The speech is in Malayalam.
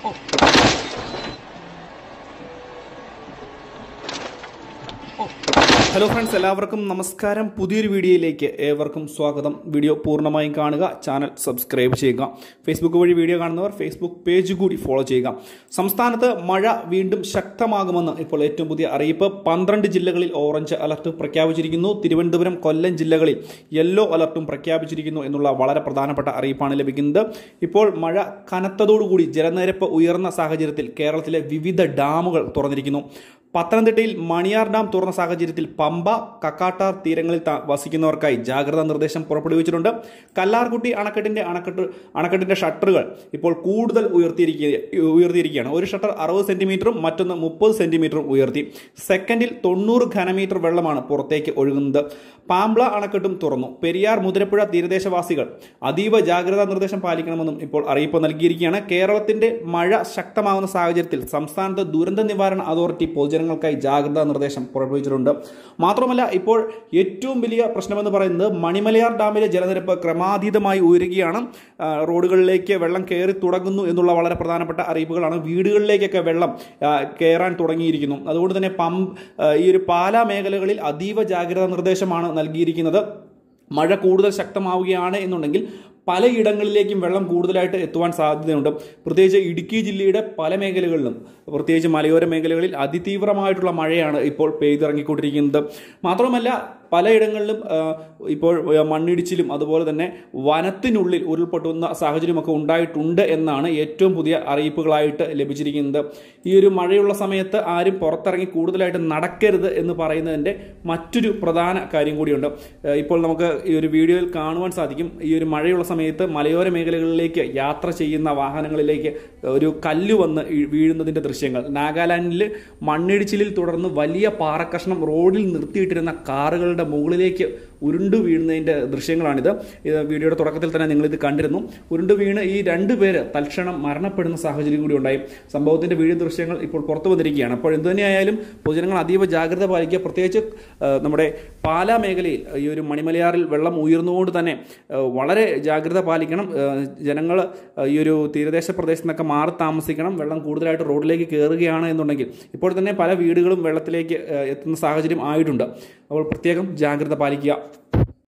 ഹലോ ഫ്രണ്ട്സ് എല്ലാവർക്കും നമസ്കാരം പുതിയൊരു വീഡിയോയിലേക്ക് ഏവർക്കും സ്വാഗതം വീഡിയോ പൂർണ്ണമായും കാണുക ചാനൽ സബ്സ്ക്രൈബ് ചെയ്യുക ഫേസ്ബുക്ക് വഴി വീഡിയോ കാണുന്നവർ ഫേസ്ബുക്ക് പേജ് കൂടി ഫോളോ ചെയ്യുക സംസ്ഥാനത്ത് മഴ വീണ്ടും ശക്തമാകുമെന്ന് ഇപ്പോൾ ഏറ്റവും പുതിയ അറിയിപ്പ് പന്ത്രണ്ട് ജില്ലകളിൽ ഓറഞ്ച് അലർട്ട് പ്രഖ്യാപിച്ചിരിക്കുന്നു തിരുവനന്തപുരം കൊല്ലം ജില്ലകളിൽ യെല്ലോ അലർട്ടും പ്രഖ്യാപിച്ചിരിക്കുന്നു എന്നുള്ള വളരെ പ്രധാനപ്പെട്ട അറിയിപ്പാണ് ലഭിക്കുന്നത് ഇപ്പോൾ മഴ കനത്തതോടുകൂടി ജലനിരപ്പ് ഉയർന്ന സാഹചര്യത്തിൽ കേരളത്തിലെ വിവിധ ഡാമുകൾ തുറന്നിരിക്കുന്നു പത്തനംതിട്ടയിൽ മണിയാർ ഡാം തുറന്ന സാഹചര്യത്തിൽ പമ്പ കക്കാട്ടാർ തീരങ്ങളിൽ ത- വസിക്കുന്നവർക്കായി ജാഗ്രതാ നിർദ്ദേശം പുറപ്പെടുവിച്ചിട്ടുണ്ട് കല്ലാർകുട്ടി അണക്കെട്ടിന്റെ അണക്കെട്ട് അണക്കെട്ടിന്റെ ഷട്ടറുകൾ ഇപ്പോൾ കൂടുതൽ ഉയർത്തിയിരിക്കുക ഉയർത്തിയിരിക്കുകയാണ് ഒരു ഷട്ടർ അറുപത് സെന്റിമീറ്ററും മറ്റൊന്ന് മുപ്പത് സെന്റിമീറ്ററും ഉയർത്തി സെക്കൻഡിൽ തൊണ്ണൂറ് ഘനമീറ്റർ വെള്ളമാണ് പുറത്തേക്ക് ഒഴുകുന്നത് പാമ്പ്ള അണക്കെട്ടും തുറന്നു പെരിയാർ മുതിരപ്പുഴ തീരദേശവാസികൾ അതീവ ജാഗ്രതാ നിർദ്ദേശം പാലിക്കണമെന്നും ഇപ്പോൾ അറിയിപ്പ് നൽകിയിരിക്കുകയാണ് കേരളത്തിന്റെ മഴ ശക്തമാകുന്ന സാഹചര്യത്തിൽ സംസ്ഥാനത്ത് ദുരന്ത നിവാരണ അതോറിറ്റി പൊതുജനങ്ങൾക്കായി ജാഗ്രതാ നിർദ്ദേശം പുറപ്പെടുവിച്ചിട്ടുണ്ട് മാത്രമല്ല ഇപ്പോൾ ഏറ്റവും വലിയ പ്രശ്നമെന്ന് പറയുന്നത് മണിമലയാർ ഡാമിലെ ജലനിരപ്പ് ക്രമാതീതമായി ഉയരുകയാണ് ആ, റോഡുകളിലേക്ക് വെള്ളം കയറി തുടങ്ങുന്നു എന്നുള്ള വളരെ പ്രധാനപ്പെട്ട അറിയിപ്പുകളാണ് വീടുകളിലേക്കൊക്കെ വെള്ളം ആ, കയറാൻ തുടങ്ങിയിരിക്കുന്നു അതുകൊണ്ട് തന്നെ പമ്പ് ആ, ഈ ഒരു പാലാ മേഖലകളിൽ അതീവ ജാഗ്രതാ നിർദ്ദേശമാണ് നൽകിയിരിക്കുന്നത് മഴ കൂടുതൽ ശക്തമാവുകയാണ് എന്നുണ്ടെങ്കിൽ പലയിടങ്ങളിലേക്കും വെള്ളം കൂടുതലായിട്ട് എത്തുവാൻ സാധ്യതയുണ്ട് പ്രത്യേകിച്ച് ഇടുക്കി ജില്ലയുടെ പല മേഖലകളിലും പ്രത്യേകിച്ച് മലയോര മേഖലകളിൽ അതിതീവ്രമായിട്ടുള്ള മഴയാണ് ഇപ്പോൾ പെയ്തിറങ്ങിക്കൊണ്ടിരിക്കുന്നത് മാത്രമല്ല പലയിടങ്ങളിലും ആ, ഇപ്പോൾ ആ, മണ്ണിടിച്ചിലും അതുപോലെ തന്നെ വനത്തിനുള്ളിൽ ഉരുൾപൊട്ടുന്ന സാഹചര്യമൊക്കെ ഉണ്ടായിട്ടുണ്ട് എന്നാണ് ഏറ്റവും പുതിയ അറിയിപ്പുകളായിട്ട് ലഭിച്ചിരിക്കുന്നത് ഈ ഒരു മഴയുള്ള സമയത്ത് ആരും പുറത്തിറങ്ങി കൂടുതലായിട്ട് നടക്കരുത് എന്ന് പറയുന്നതിൻ്റെ മറ്റൊരു പ്രധാന കാര്യം കൂടിയുണ്ട് ആ, ഇപ്പോൾ നമുക്ക് ഈ ഒരു വീഡിയോയിൽ കാണുവാൻ സാധിക്കും ഈ ഒരു മഴയുള്ള സമയത്ത് മലയോര മേഖലകളിലേക്ക് യാത്ര ചെയ്യുന്ന വാഹനങ്ങളിലേക്ക് ഒരു കല്ല് വന്ന് ഈ- വീഴുന്നതിൻ്റെ ദൃശ്യങ്ങൾ നാഗാലാൻഡിൽ മണ്ണിടിച്ചിലിൽ തുടർന്ന് വലിയ പാറക്കഷ്ണം റോഡിൽ നിർത്തിയിട്ടിരുന്ന കാറുകളുടെ മുകളിലേക്ക് ഉരുണ്ടു വീഴുന്നതിൻ്റെ ദൃശ്യങ്ങളാണിത് ഇത് വീഡിയോയുടെ തുടക്കത്തിൽ തന്നെ നിങ്ങളിത് കണ്ടിരുന്നു ഉരുണ്ടു വീണ് ഈ രണ്ട് പേര് തൽക്ഷണം മരണപ്പെടുന്ന സാഹചര്യം കൂടി ഉണ്ടായി സംഭവത്തിന്റെ വീഡിയോ ദൃശ്യങ്ങൾ ഇപ്പോൾ പുറത്തു വന്നിരിക്കുകയാണ് അപ്പോൾ എന്തു തന്നെയായാലും പൊതുജനങ്ങൾ അതീവ ജാഗ്രത പാലിക്കുക പ്രത്യേകിച്ച് ആ, നമ്മുടെ പാലാ മേഖലയിൽ ഈ ഒരു മണിമലയാറിൽ വെള്ളം ഉയർന്നുകൊണ്ട് തന്നെ ആ, വളരെ ജാഗ്രത പാലിക്കണം ജനങ്ങൾ ഈ ഒരു തീരദേശ പ്രദേശത്ത് നിന്നൊക്കെ മാറി താമസിക്കണം വെള്ളം കൂടുതലായിട്ട് റോഡിലേക്ക് കയറുകയാണ് എന്നുണ്ടെങ്കിൽ ഇപ്പോൾ തന്നെ പല വീടുകളും വെള്ളത്തിലേക്ക് ആ, എത്തുന്ന സാഹചര്യം ആയിട്ടുണ്ട് അപ്പോൾ പ്രത്യേകം ജാഗ്രത പാലിക്കുക